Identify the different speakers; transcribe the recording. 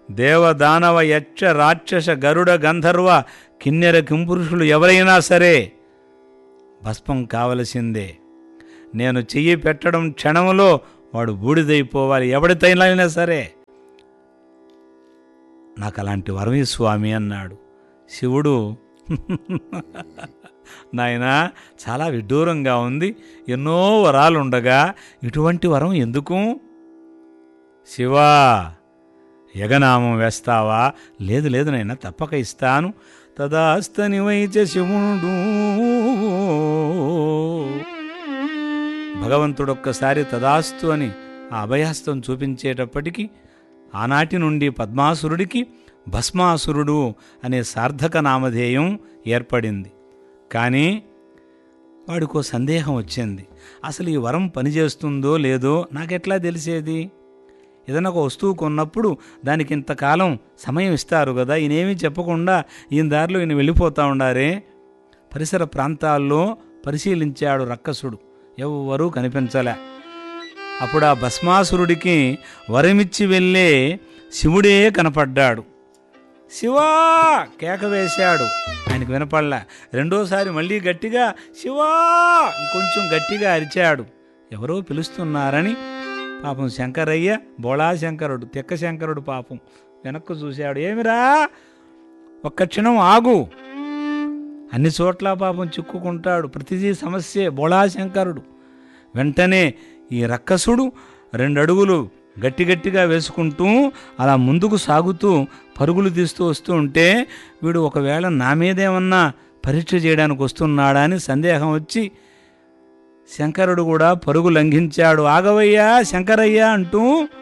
Speaker 1: దేవదానవ యక్ష రాక్షస గరుడ గంధర్వ కిన్నెర కింపురుషులు ఎవరైనా సరే భస్మం కావలసిందే నేను చెయ్యి పెట్టడం క్షణంలో వాడు బూడిదైపోవాలి ఎవడితైనా సరే నాకు అలాంటి వరం ఈ స్వామి అన్నాడు శివుడు నాయనా చాలా విడ్డూరంగా ఉంది ఎన్నో వరాలు ఉండగా ఇటువంటి వరం ఎందుకు శివా యగనామం వేస్తావా లేదు లేదు నాయన తప్పక ఇస్తాను తదాస్తని వైచ శివుడు భగవంతుడొక్కసారి తదాస్తు అని ఆ అభయాస్తం చూపించేటప్పటికీ ఆనాటి నుండి పద్మాసురుడికి భస్మాసురుడు అనే సార్థక నామధేయం ఏర్పడింది కానీ వాడికో సందేహం వచ్చింది అసలు ఈ వరం పనిచేస్తుందో లేదో నాకెట్లా తెలిసేది ఏదైనా ఒక వస్తువు కొన్నప్పుడు దానికి ఇంతకాలం సమయం ఇస్తారు కదా ఈయనేమీ చెప్పకుండా ఈయన దారిలో ఈయన వెళ్ళిపోతా ఉండారే పరిసర ప్రాంతాల్లో పరిశీలించాడు రక్కసుడు ఎవ్వరూ కనిపించలే అప్పుడు ఆ భస్మాసురుడికి వరమిచ్చి వెళ్ళే శివుడే కనపడ్డాడు శివా కేక వేశాడు ఆయనకు వినపడలే రెండోసారి మళ్ళీ గట్టిగా శివా ఇంకొంచెం గట్టిగా అరిచాడు ఎవరో పిలుస్తున్నారని పాపం శంకరయ్య బోళా శంకరుడు తెక్క శంకరుడు పాపం వెనక్కు చూశాడు ఏమిరా ఒక్క క్షణం ఆగు అన్ని చోట్ల పాపం చిక్కుకుంటాడు ప్రతిదీ సమస్యే బోళాశంకరుడు వెంటనే ఈ రక్కసుడు రెండు అడుగులు గట్టి గట్టిగా వేసుకుంటూ అలా ముందుకు సాగుతూ పరుగులు తీస్తూ వస్తూ ఉంటే వీడు ఒకవేళ నా మీదేమన్నా పరీక్ష చేయడానికి వస్తున్నాడా అని సందేహం వచ్చి శంకరుడు కూడా పరుగు లంఘించాడు ఆగవయ్యా శంకరయ్య అంటూ